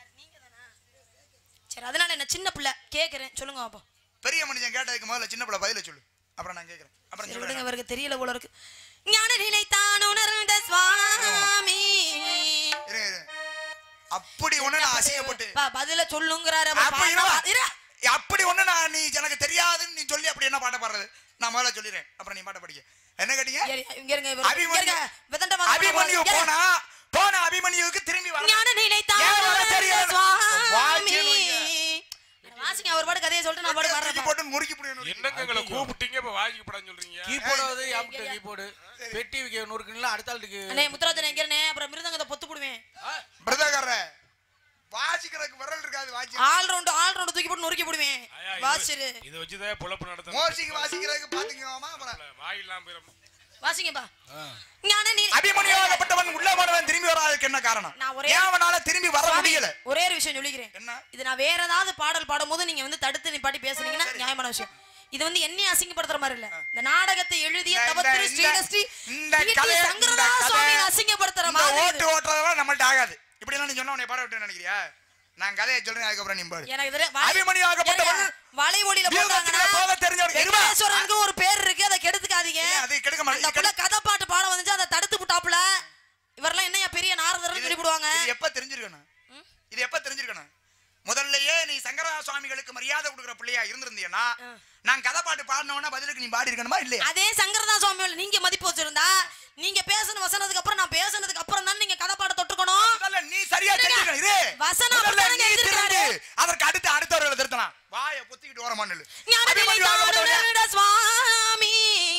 சரி அதனால என்ன சின்ன பிள்ளை கேக்குறேன் சொல்லுங்க அப்போ பெரிய மனுஷன் கேட்டதுக்கு முதல்ல சின்ன பிள்ளை பதில சொல்லு அப்புறம் நான் கேட்கறேன் அப்புறம் சரி விடுங்க சொல்றேன் இவருக்கு தெரியல போல இருக்கு ஞான நிலைத்தான் உணர்ந்த சுவாமி இரு, இரு. அப்படி ஒண்ணு நான் அசிங்கப்பட்டு பா, பதில சொல்லுங்கிறாரு அப்ப அப்படி பாட்டா- இருவா. இரு. அப்படி ஒண்ணு நான் நீ எனக்கு தெரியாதுன்னு நீ சொல்லி அப்படி என்ன பாட்ட பாடுறது நான் முதல்ல சொல்லிடுறேன் அப்புறம் நீ பாட்ட படிக்க என்ன கேட்டீங்க இரு, இங்க இருங்க இவரு. இங்க அபிமன்யு இருங்க. விதண்ட வாங்க அபிமன்யு இங்க இருங்க. போனா போன அபிமன்யுவுக்கு திரும்பி வர ஞான நிலைத்தான் ஏன் வர உணர்ந்த தெரியாது? சுவாமி வாக்கியம் வைங்க. வாசிங்க அவர் பாட்டு கதையை சொல்லிட்டு நான் பாட்டு தூக்கி பாடுறேன் போட்டு முறுக்கி புடிக்கணும் என்னங்க எங்களை கூப்பிட்டீங்க இப்ப வாங்கிக்க படம் சொல்றீங்க கீபோர்டாவது யாப்ட கீபோர்டு பெட்டி வைக்க நொறுக்குங்களா அடுத்த ஆளுக்கு அண்ணே முத்துராஜன் எங்க இருந்தே அப்புறம் மிருதங்கத்தை பொத்து போடுவேன் பிரதகர வாசிக்கிறதுக்கு விரல் இருக்காது வாசி ஆல் ரவுண்ட் ஆல் ரவுண்ட் தூக்கி போட்டு நொறுக்கி போடுவேன் ஐயா, இது- வாசிரு இதை வச்சுதான் பொழப்பு நடத்தணும் மோசிக்கு வாசிக்கிறதுக்கு பாத்துக்கோமா அப்புறம் வாயில்லாம் போயிடும் வாசிங்கப்பா ஞான நிலை அபிமன்யுவாகப்பட்டவன் உள்ள போனவன் திரும்பி வராதுக்கு என்ன காரணம் நான் ஒரே- ஏன் அவனால திரும்பி வர சுவாமி, முடியல ஒரே ஒரு விஷயம் சொல்லிக்கிறேன் என்ன இது நான் வேற ஏதாவது பாடல் பாடும்போது நீங்க வந்து தடுத்து நிப்பாட்டி பேசுனீங்கன்னா நியாயமான விஷயம் இது வந்து என்னைய அசிங்கப்படுத்துற மாதிரி இல்ல இந்த நாடகத்தை எழுதிய இந்த- தபத்திரு இந்த- ஸ்ரீலஸ்ரீ இந்த டி. டி. கதை- இந்த சங்கரதாஸ் கதை- சுவாமி அசிங்கப்படுத்துற இந்த மாதிரி ஓட்டு இது. ஓட்டுறதெல்லாம் நம்மள்ட்ட ஆகாது இப்படி எல்லாம் நீ சொன்னா உன்னை பாட விட்டு நினைக்கிறியா நான் கதையை சொல்றேன் அதுக்கப்புறம் நீ பாடு எனக்கு தெரியும். வலை- அபிமன்யுவாகப்பட்டவன் ஏங்க, வலை ஒளியில வியூகத்துல போட்டாங்கன்னா போக தெரிஞ்சவன். இருமா. வெங்கடேஸ்வரனுக்கு ஒரு பேர் இருக்கு அதை கெடுத்துக்காதீங்க ஏன் அதை கெடுக்க மாட்டேன். அந்த புள்ள கதை பாட்டு பாட வந்துச்சு அதை தடுத்து விட்டாப்புல இவரெல்லாம் என்னையா பெரிய நாரதர்னு சொல்லி போடுவாங்க இது எப்ப தெரிஞ்சிருக்கணும் இது எப்ப தெரிஞ்சிருக்கணும் முதல்லயே நீ சங்கரா சுவாமிகளுக்கு மரியாதை கொடுக்குற பிள்ளையா இருந்திருந்தீங்கன்னா நான் கதை பாட்டு பாடினவனா பதிலுக்கு நீ பாடி இருக்கணுமா இல்லையா அதே சங்கரதாஸ் சுவாமி நீங்க மதிப்பு வச்சிருந்தா நீங்க பேசின வசனத்துக்கு அப்புறம் நான் பேசினதுக்கு அப்புறம் தான் நீங்க கதை பாட தொட்டுக்கணும் முதல்ல நீ சரியா தெரிஞ்சுக்கணும் இரு வசனம் முதல்ல அப்படித்தானே நீ எழுதியிருக்காரு. திருந்து அதற்கு அடுத்து அடுத்தவர்களை திருத்தலாம் வாயை பொத்திக்கிட்டு ஓரமா நில்லு ஞான அபிமன்யுவாகப்பட்டவன் நிலைத்தானுட சுவாமி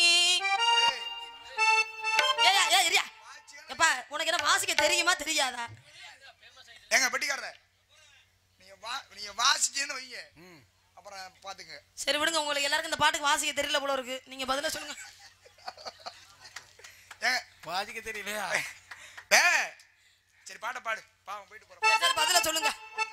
ஏய், ஏய், ஏய், இரியா. எப்பா உனக்கு என்ன வாசிக்க தெரியுமா தெரியாதா எங்க பெட்டிக்காரர நீங்க வா நீங்க வாசிச்சேன்னு வைங்க அப்புறம் பாத்துங்க சரி விடுங்க உங்களுக்கு எல்லாருக்கும் இந்த பாட்டுக்கு வாசிக்க தெரியல போல இருக்கு நீங்க பதில சொல்லுங்க ஏங்க வாதிக்க தெரியலையா டே சரி பாட்ட பாடு பாவம் போயிட்டு போறோம் சரி பதில சொல்லுங்க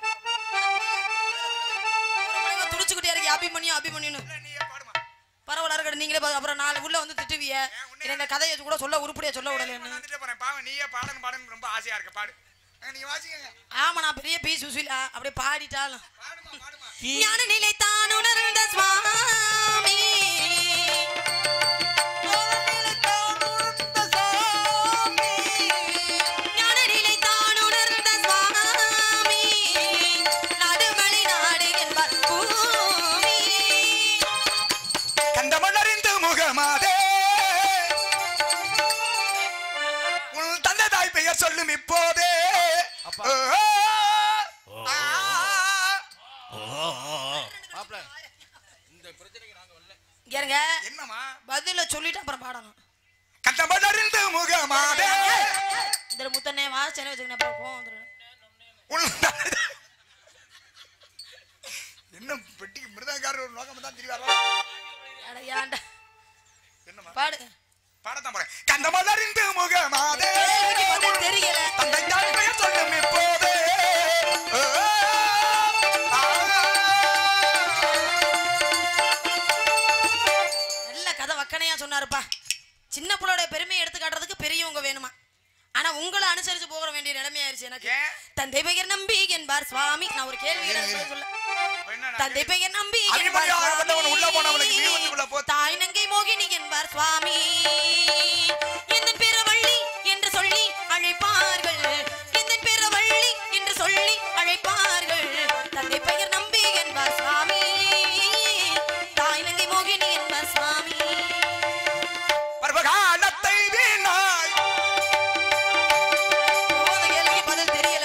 ரொம்ப நேரமா துடிச்சுக்கிட்டே இருக்கீங்க அபிமன்யு அபிமன்யுன்னு இல்ல, நீயே பாடுமா பரவாயில்ல இருக்கட்டும் நீங்களே பாத்து- அப்புறம் நாலு உள்ள வந்து திட்டுவிய இந்த கதையை கூட சொல்ல உருப்படியா சொல்ல நான் விடலன்னு வந்துட்டே போறேன் பாவம் நீயே பாடணும் பாடணும் ரொம்ப ஆசையா இருக்கு பாடு ஏங்க, நீங்க வாசிக்கங்க ஆமா நான் பெரிய பி சுசிலா அப்படியே பாடிட்டாலும் பாடுமா பாடுமா ஞான நிலைத்தான் உணர்ந்த சுவாமி ஞான நிலைத்தான் உணர்ந்த சுவாமி நடுமலை நாடு என்பார் பூமி கண்டமலறிந்து முகமாதே உன் தந்தை தாய் பெயர் சொல்லும் இப்போதே அப்பா. ஓ, ஆ, மாப்ள இந்த பிரச்சனைக்கு நாங்க வரல இங்க இருங்க என்னம்மா பதில சொல்லிட்டு அப்புறம் பாடணும் கண்டமலறிந்து முகமாதே இந்த முத்தனே வாசனை வச்சுக்கணும் அப்புறம் கோவம் வந்துடும் உன் தந்தை தாய்- என்ன பெட்டிக்கு மிருதங்காரர் ஒரு நோக்கம் தான் தெரிய வரலாம் அட ஏன்டா என்னம்மா பாடு பாடத்தான் போறேன் கண்டமலறிந்து முகமாதே கேள்விக்கு பதில் தெரியல தந்தை தாய் பெயர் சொல்லும் இப்போதே ஓ, ஆ, நல்ல கதை வக்கனையா சொன்னாருப்பா சின்ன பிள்ளையோட பெருமையை எடுத்து காட்டுறதுக்கு பெரியவங்க வேணுமா ஆனா உங்களை அனுசரிச்சு போக வேண்டிய நிலைமையாயிருச்சு எனக்கு ஏன்? தந்தை பெயர் நம்பி என்பார் சுவாமி நான் ஒரு கேள்வி இரு, கேட்கிறேன், இரு. பதில் சொல்ல என்ன நான் தந்தை பெயர் நம்பி என்பார் அபிமன்யுவாகப்பட்டவன் உள்ள போனவனுக்கு சுவாமி. வியூகத்துக்குள்ள போ. தாய் நங்கை மோகினி என்பார் சுவாமி என் பேர வள்ளி அழைப்பார்கள் இந்த பிற வள்ளி என்று சொல்லி அழைப்பார்கள் தந்தை பெயர் நம்பி என்பார் சுவாமி தாய் நங்கை மோகினி என்பார் சுவாமி பர்வகாலத்தை வீணாய் போன கேள்விக்கு பதில் தெரியல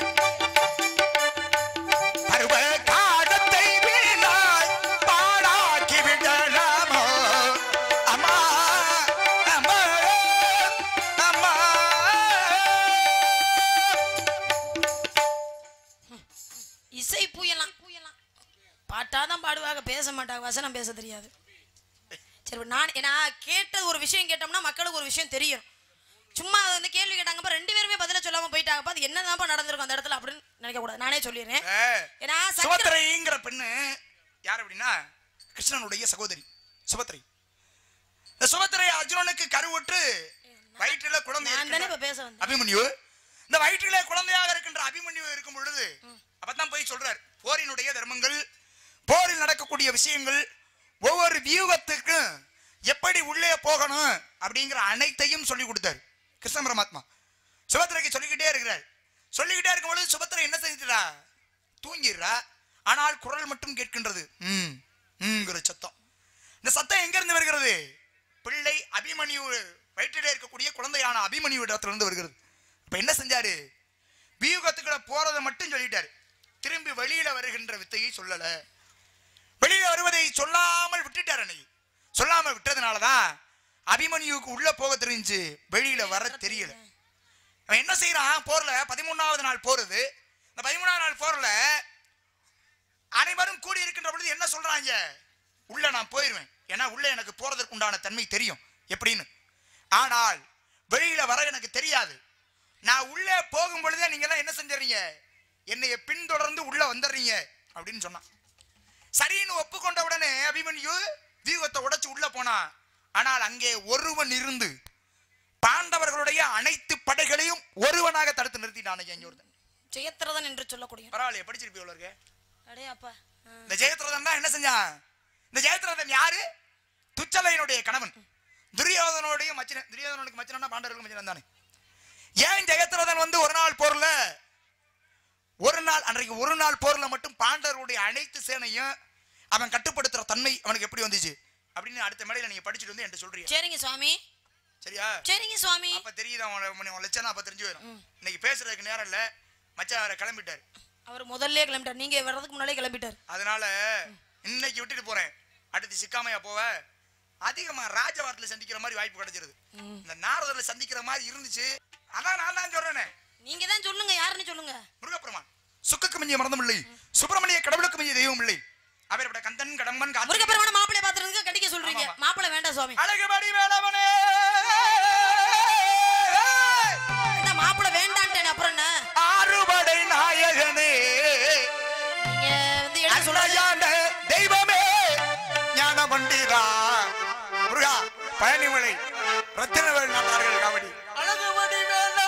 பருவகாலத்தை வீணாய் பாழாக்கி விடலாமோ அம்மா அம்மா அம்மா இசை புயலாம் புயலாம் பாட்டாதான் பாடுவாங்க பேச மாட்டாங்க வசனம் பேச தெரியாது சரி நான் நான் கேட்டது ஒரு விஷயம் கேட்டோம்னா மக்களுக்கு ஒரு விஷயம் தெரியும் சும்மா அது வந்து கேள்வி கேட்டாங்கப்பா ரெண்டு பேருமே பதில சொல்லாம போயிட்டாங்கப்பா அது என்னதான்ப்பா நடந்திருக்கும் அந்த இடத்துல அப்படின்னு நினைக்க கூடாது நானே சொல்லிடுறேன் ஏன்னா சக்கர சுபத்திரைங்கிற பெண்ணு யார் அப்படின்னா கிருஷ்ணனுடைய சகோதரி சுபத்திரை இந்த சுபத்திரை அர்ஜுனனுக்கு கருவுற்று வயிற்றில குழந்தை நான் தானே இருக்கின்ற இப்ப பேச வந்தேன் அபிமன்யு இந்த வயிற்றிலே குழந்தையாக இருக்கின்ற அபிமன்யு இருக்கும் பொழுது அப்பதான் போய் சொல்றார் போரினுடைய தர்மங்கள் போரில் நடக்கக்கூடிய விஷயங்கள் ஒவ்வொரு வியூகத்துக்கும் எப்படி உள்ளே போகணும் அப்படிங்கிற அனைத்தையும் சொல்லி கொடுத்தார் கிருஷ்ண பரமாத்மா சுபத்திரைக்கு சொல்லிக்கிட்டே இருக்கிறார் சொல்லிக்கிட்டே இருக்கும் பொழுது சுபத்திரை என்ன செஞ்சிடா தூங்கிடுறா ஆனால் குரல் மட்டும் கேட்கின்றது ம் ம்ங்கிற சத்தம் இந்த சத்தம் எங்க இருந்து வருகிறது பிள்ளை அபிமன்யு வயிற்றிலே இருக்கக்கூடிய குழந்தையான அபிமன்யு இடத்திலிருந்து வருகிறது இப்ப என்ன செஞ்சாரு வியூகத்துக்குள்ள போறதை மட்டும் சொல்லிட்டாரு திரும்பி வெளியில வருகின்ற வித்தையை சொல்லல வெளியில வருவதை சொல்லாமல் விட்டுட்டார் அன்னைக்கு சொல்லாமல் விட்டதுனாலதான் அபிமன்யுவுக்கு உள்ள போக தெரிஞ்சு வெளியில வர தெரியல அவன் என்ன செய்யறான் போர்ல பதிமூணாவது நாள் போறது இந்த பதிமூணாவது நாள் போர்ல அனைவரும் கூடி இருக்கின்ற பொழுது என்ன சொல்றாங்க உள்ள நான் போயிருவேன் ஏன்னா உள்ள எனக்கு போறதற்கு உண்டான தன்மை தெரியும் எப்படின்னு ஆனால் வெளியில வர எனக்கு தெரியாது நான் உள்ளே போகும் பொழுதே நீங்க எல்லாம் என்ன செஞ்சுறீங்க என்னைய பின்தொடர்ந்து உள்ள வந்துடுறீங்க அப்படின்னு சொன்னான் சரின்னு ஒப்புக்கொண்ட உடனே அபிமன்யு வியூகத்தை உடைச்சு உள்ள போனான் ஆனால் அங்கே ஒருவன் இருந்து பாண்டவர்களுடைய அனைத்து படைகளையும் ஒருவனாக தடுத்து நிறுத்தினான் அங்கே ஒருத்தன் ஜெயத்ரதன் என்று சொல்லக்கூடிய பரவாயில்லையே படிச்சிருப்பீங்க இருக்கு அடே அப்பா ஆ. இந்த ஜெயத்ரதன் தான் என்ன செஞ்சான் இந்த ஜெயத்ரதன் யாரு துச்சலையனுடைய கணவன் துரியோதனுடைய மச்சினன் துரியோதனனுக்கு மச்சினா பாண்டவர்களுக்கு மச்சினன் தானே ஏன் ஜெயத்ரதன் வந்து ஒரு நாள் போர்ல ஒரு நாள் அன்றைக்கு ஒரு நாள் போர்ல மட்டும் பாண்டவருடைய அனைத்து சேனையும் அவன் கட்டுப்படுத்துற தன்மை அவனுக்கு எப்படி வந்துச்சு அப்படின்னு அடுத்த மேடையில நீங்க படிச்சுட்டு வந்து என்கிட்ட சொல்றீங்க சரிங்க சுவாமி சரியா சரிங்க சுவாமி அப்ப தெரியுது அவன் உன் லட்சணம் அப்ப தெரிஞ்சு போயிடும் இன்னைக்கு பேசுறதுக்கு நேரம் இல்ல மச்சான் அவரை கிளம்பிட்டாரு அவர் முதல்ல கிளம்பிட்டார் நீங்க வர்றதுக்கு முன்னாலே கிளம்பிட்டார் அதனால இன்னைக்கு விட்டுட்டு போறேன் அடுத்து சிக்காமையா போவ அதிகமா ராஜவாரத்துல சந்திக்கிற மாதிரி வாய்ப்பு கிடைச்சிருது இந்த நாரதர்ல சந்திக்கிற மாதிரி இருந்துச்சு அதான் நான் தான் சொல்றேனே நீங்க தான் சொல்லுங்க யாருன்னு சொல்லுங்க முருகப்பெருமான் சுக்குக்கு மிஞ்சிய மறந்தும் இல்லை சுப்பிரமணிய கடவுளுக்கு மிஞ்சிய தெய்வம் இல்லை அவர்பட கந்தன் கடம்பன் கார்த்திகேயன். முருகப்பெருமான மாப்பிள்ளை பாத்துறதுக்கு கடிக்க சொல்றீங்க ஆமாமா. மாப்பிள்ளை வேண்டாம் சுவாமி அழகுபடி வேலவனே இந்த மாப்பிள்ளை வேண்டான்ட்டேன் அப்புறம் என்ன ஆறுபடை நாயகனே நீங்க வந்து எடுத்து சொல்றது அன்னையாண்ட தெய்வமே ஞான பண்டிதா முருகா பழனிமலை ரத்தினவேல் நாட்டார்கள் காவடி அழகுமதி வேலா